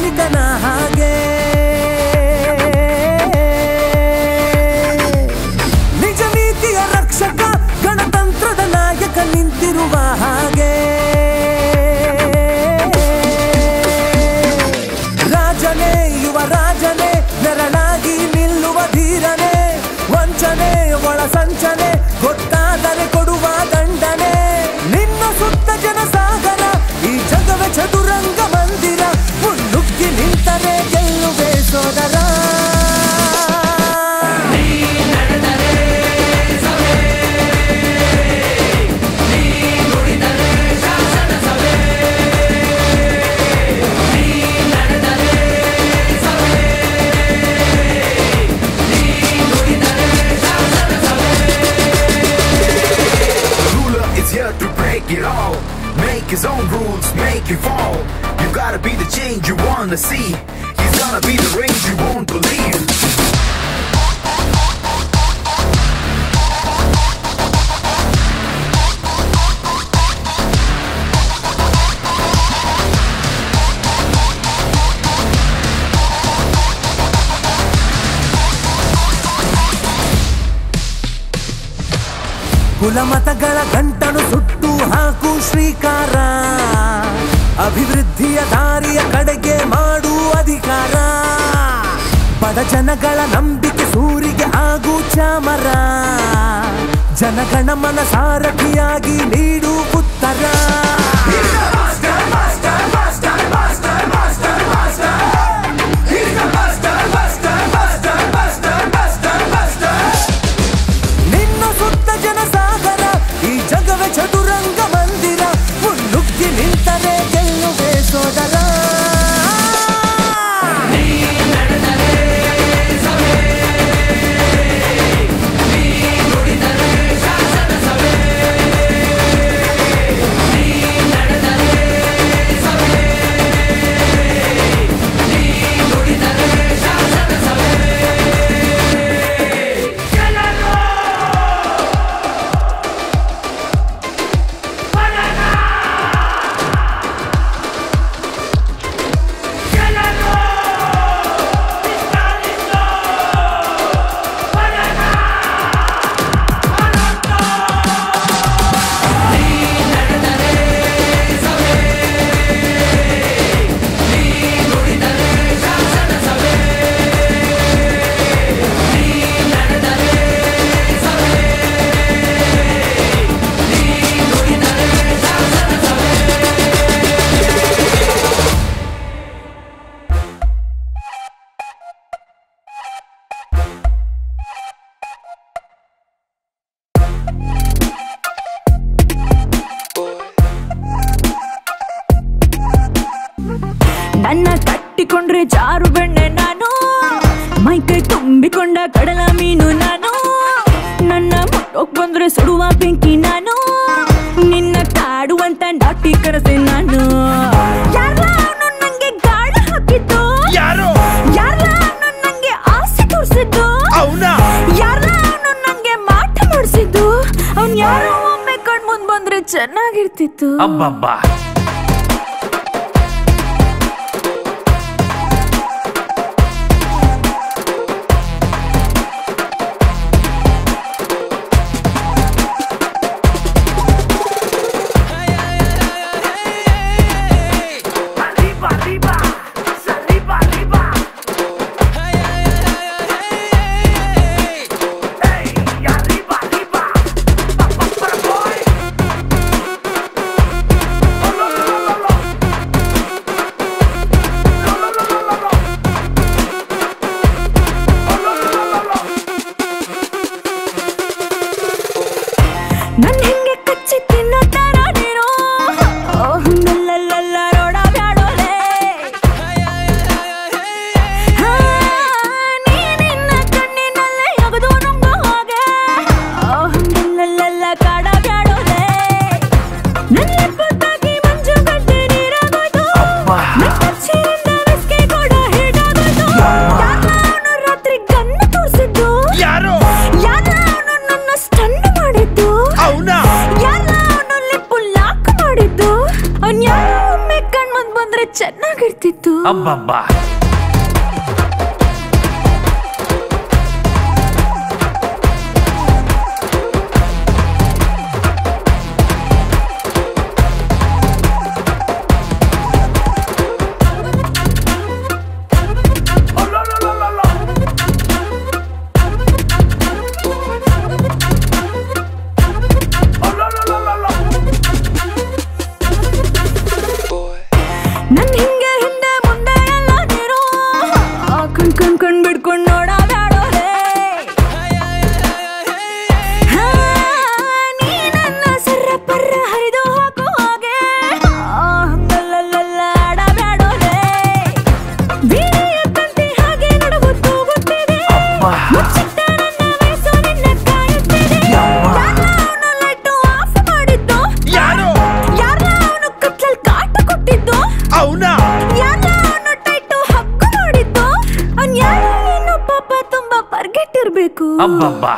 ಸೈನಿಕನ ಹಾಗೆ ನಿಜ ನೀತಿಯ ರಕ್ಷಕ ಗಣತಂತ್ರದ ನಾಯಕ ನಿಂತಿರುವ ಹಾಗೆ ರಾಜನೇ ಯುವ ರಾಜನೇ ನೆರಳಾಗಿ ನಿಲ್ಲುವ ಧೀರನೇ ವಂಚನೆ ಒಳ ಸಂಚನೆ ಗೊತ್ತಾದರೆ ಕೊಡುವ ದಂಡನೆ ನಿನ್ನ ಸುತ್ತ ಜನಸಾಗರ ಈ ಜಗವೇ ಚದುರಂಗ ಮಂದಿರ ಮುನ್ನುಗ್ಗಿ ನಿಂತರೆ ಗೆಲ್ಲುವೆ ಸೋದರ ruler is here to break it all. Make his own rules, make you fall. You gotta be the change you wanna see. He's gonna be the range you won't believe. ಕುಲಮತಗಳ ಗಂಟನು ಸುಟ್ಟು ಹಾಕು ಶ್ರೀಕಾರ ಅಭಿವೃದ್ಧಿಯ ದಾರಿಯ ಕಡೆಗೆ ಮಾಡು ಅಧಿಕಾರ ಬಡ ಜನಗಳ ನಂಬಿಕೆ ಸೂರಿಗೆ ಆಗು ಚಾಮರ ಜನಗಣಮನ ಸಾರಥಿಯಾಗಿ ನೀಡು ಉತ್ತರ ನಿನ್ನ ಸುತ್ತ ಜನಸಾಗರ ಈ ಜಗವೇ ಚದುರಂಗ ಮಂದಿರ ಮುನ್ನುಗ್ಗಿ ನಿಂತರೆ ಗೆಲ್ಲುವೆ ಸೋದರ ನನ್ನ ಕಟ್ಟಿಕೊಂಡ್ರೆ ಜಾರು ಬೆಣ್ಣೆ ನಾನು ಮೈಕೈ ತುಂಬಿಕೊಂಡ ಕಡಲ ಮೀನು ನಾನು ನನ್ನ ಮುಟ್ಟೋಕ್ ಬಂದ್ರೆ ಸುಡುವ ಬೆಂಕಿ ನಾನು ನಿನ್ನ ಕಾಡುವಂತ ನಾಟಿ ಕನಸೆ ನಾನು ಯಾರ್ಲ ಅವ್ನು ನಂಗೆ ಗಾಳ ಹಾಕಿದ್ದು ಯಾರು ಯಾರ್ಲ ಅವ್ನು ನಂಗೆ ಆಸೆ ತೋರಿಸಿದ್ದು ಅವನ ಯಾರ್ಲ ಅವನು ನಂಗೆ ಮಾಟ ಮಾಡಿಸಿದ್ದು ಅವ್ನ್ ಯಾರೋ ಒಮ್ಮೆ ಕಣ್ ಮುಂದ್ ಬಂದ್ರೆ ಚೆನ್ನಾಗಿರ್ತಿತ್ತು ಅಬ್ಬಬ್ಬಾ arriba, arriba. Pa, pa, para, boy. ಅಬ್ಬಬ್ಬಾ ನನ್ ಹಿಂಗೆ ಹಿಂದೆ ಮುಂದೆ ಎಲ್ಲ ನೀರು ಆ ಕಣ್ ಕಣ್ ಕಣ್ ಬಿಡ್ಕೊಂಡ್ ನೋಡ ಬ್ಯಾಡೋರೆ ಹಾ, ನೀ ನನ್ನ ಸರ್ರ ಪರ್ರ ಹರಿದು ಹಾಕೋ ಹಾಗೆ ಆ, ಹಂಗಲ್ಲಲ್ಲಲ್ಲ ಆಡ ಬ್ಯಾಡೋರೆ ಬೀದಿಯ ತಂತಿ ಹಾಗೆ ನಡುಗುತ್ತು ಗೊತ್ತಿದೆ ಮುಚ್ಚಿಟ್ಟ ನನ್ನ ವಯಸ್ಸು ನಿನ್ನ ಕಾಯುತ್ತಿದೆ ಯಾರ್ನ ಅವ್ನು ಲೈಟು ಆಫ್ ಮಾಡಿದ್ದು ಯಾರು ಯಾರ್ನ ಅವನು ಕತ್ಲಲ್ಲಿ ಕಾಟ ಕೊಟ್ಟಿದ್ದು ಅವನಾ ಯಾರ್ನ ಅವನು ಟೈಟು ಹಕ್ಕು ಮಾಡಿದ್ದು ಅವ್ನ್ ಯಾರು ನೀನು ಪಾಪ ತುಂಬಾ ಪರ್ಗೆಟ್ಟಿರ್ಬೇಕು ಅಬ್ಬಬ್ಬಾ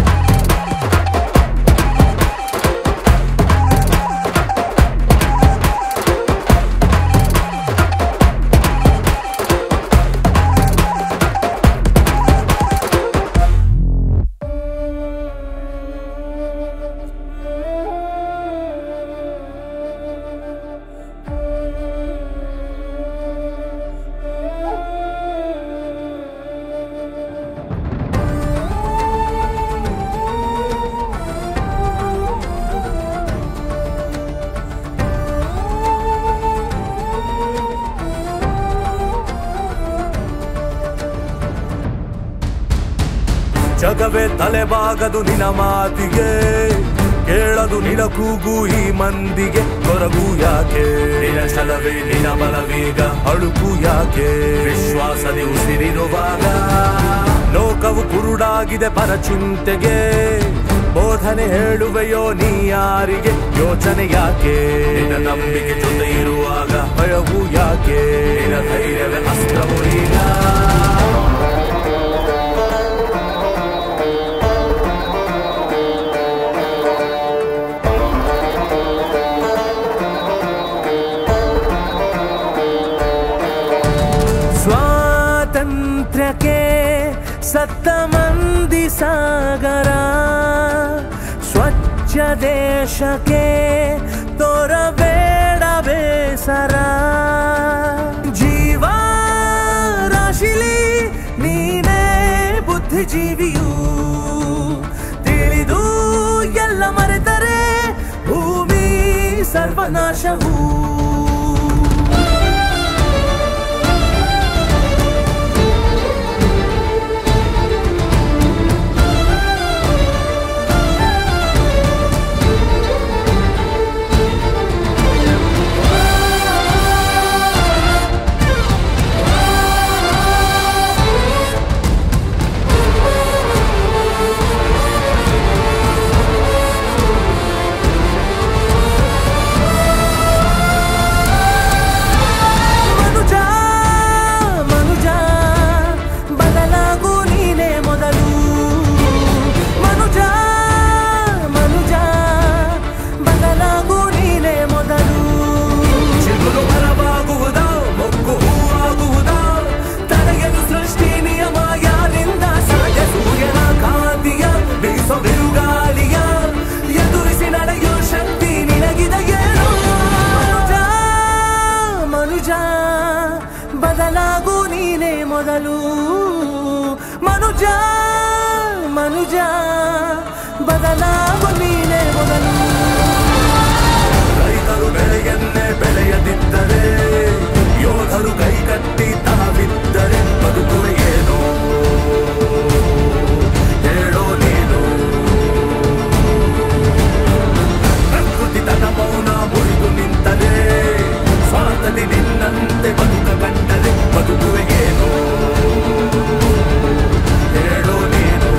ಜಗವೇ ತಲೆಬಾಗದು ನಿನ ಮಾತಿಗೆ ಕೇಳದು ನಿನ ಕೂಗು ಈ ಮಂದಿಗೆ ಕೊರಗು ಯಾಕೆ ನಿನ ಛಲವೇ ನಿನ ಬಲವೀಗ ಅಳುಕು ಯಾಕೆ ವಿಶ್ವಾಸದಿ ಉಸಿರಿರುವಾಗ ಲೋಕವು ಕುರುಡಾಗಿದೆ ಪರ ಚಿಂತೆಗೆ ಬೋಧನೆ ಹೇಳುವೆಯೋ ನೀ ಯಾರಿಗೆ ಯೋಚನೆ ಯಾಕೆ ನಿನ್ನ ನಂಬಿಕೆ ಜೊತೆ ಇರುವಾಗ ಭಯವು ಯಾಕೆ ನಿನ ಧೈರ್ಯವೇ ಅಸ್ತ್ರವು ಈಗ ಸ್ವಾತಂತ್ರ್ಯಕ್ಕೆ ಸತ್ತ ಮಂದಿ ಸಾಗರ ಸ್ವಚ್ಛ ದೇಶಕ್ಕೆ ತೋರಬೇಡ ಬೇಸರ ಜೀವ ರಾಶಿಲಿ ನೀನೇ ಬುದ್ಧಿಜೀವಿಯು ತಿಳಿದು ಎಲ್ಲ ಮರೆತರೆ ಭೂಮಿ ಸರ್ವನಾಶವು ಮನುಜ ಮನುಜ ಬದಲಾಗು ನೀನೇ ಮೊದಲು ಮನುಜ ಮನುಜ ಬದಲಾಗು ನೀನೇ ಮೊದಲು ಚಿಗುರು ಮರವಾಗುವುದ ಮೊಗ್ಗು ಹೂವಾಗುವುದ ತಡೆಯಲು ಸೃಷ್ಟಿ ನಿಯಮ ಯಾರಿಂದ ಸಾಧ್ಯ ಸೂರ್ಯನ ಕಾಂತಿಯ ಬೀಸೋ ಬಿರುಗಾಳಿಯ ಎದುರಿಸಿ ನಡೆಯೋ ಶಕ್ತಿ ನಿನಗಿದೆಯೇನೋ ಮನುಜ ಮನುಜ ಬದಲಾಗು ನೀನೇ ಮೊದಲು ಮನುಜ ಮನುಜ ಬದಲಾಗು ನೀನೇ ಮೊದಲು ರೈತರು ಬೆಳೆಯನ್ನೇ ಬೆಳೆಯದಿದ್ದರೆ ಯೋಧರು ಕೈಕಟ್ಟಿ ತಾವಿದ್ದರೆ ಬದುಕುವೆ ಏನೋ ಹೇಳೋ ನೀನು ಪ್ರಕೃತಿ ತನ್ನ ಮೌನ ಮುರಿದು ನಿಂತರೆ ಸ್ವಾರ್ಥದಿ ನಿನ್ನಂತೆ ಬದುಕ ಕಂಡರೆ ಬದುಕುವೆ ಏನೋ ಹೇಳೋ ನೀನು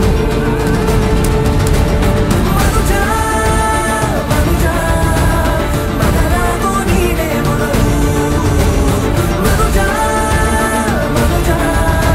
ಮನುಜ ಮನುಜ ಬದಲಾಗೋ ನೀನೇ ಮೊದಲು ಮನುಜ ಮನುಜ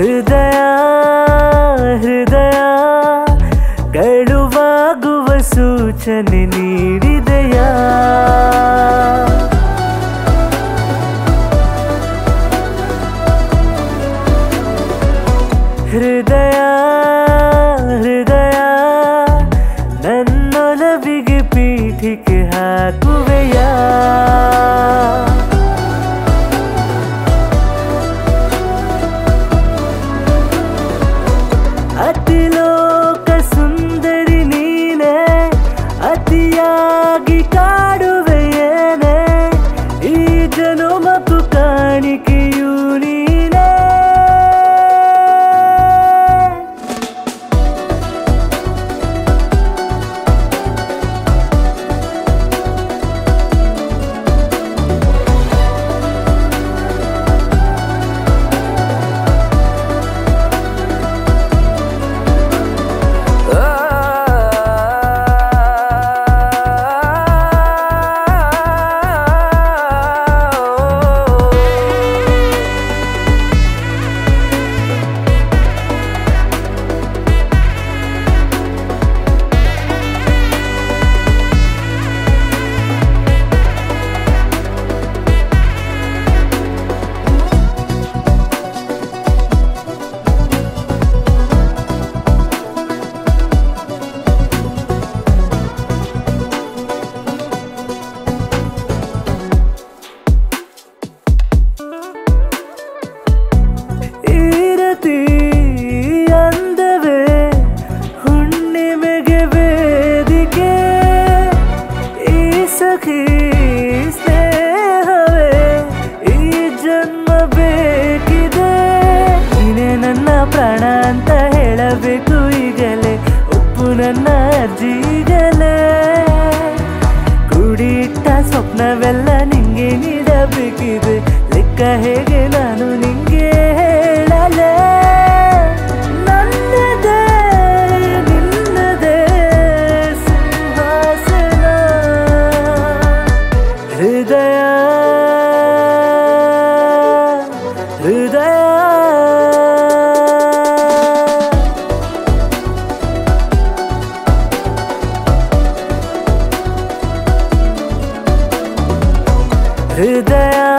ಹೃದಯ ಹೃದಯ ಕಳುವಾಗುವ ಸೂಚನೆ ನೀಡಿದೆಯಾ ಹೃದಯ ಹೃದಯ ನನ್ನೊಲವಿಗೆ ಪೀಠಿಕೆ ಹಾಕುವೆಯಾ ಅತಿಲೋಕ ಸುಂದರಿ ನೀನೆ ಅತಿಯಾಗಿ ಕಾಡುವೆಯೇನೆ ಈ ಜನುಮಕು ಕಾಣಿಕೆಯು ನೀನೇ ಈರತಿ ಅಂದವೇ ಹುಣ್ಣಿಮೆಗೆ ವೇದಿಕೆ ಈ ಸಖಿ ಸ್ನೇಹವೇ ಈ ಜನ್ಮ ಬೇಕಿದೆ ನೀನೇ ನನ್ನ ಪ್ರಾಣ ಅಂತ ಹೇಳಬೇಕು ಈಗಲೇ ಒಪ್ಪು ನನ್ನ ಅಜ್ಜಿಗಲೇ ಕೂಡಿಟ್ಟ ಸ್ವಪ್ನವೆಲ್ಲ ನಿಂಗೆ ನೀಡಬೇಕಿದೆ ಲೆಕ್ಕ ಹೇಗೆ ನಾನು ನಿಂಗೆ ಹೇಳಲೆ ನನ್ನದೇ ನಿನ್ನದೇ ಸಿಂಹಾಸನ ಹೃದಯ ಹೃದಯ ಹೃದಯ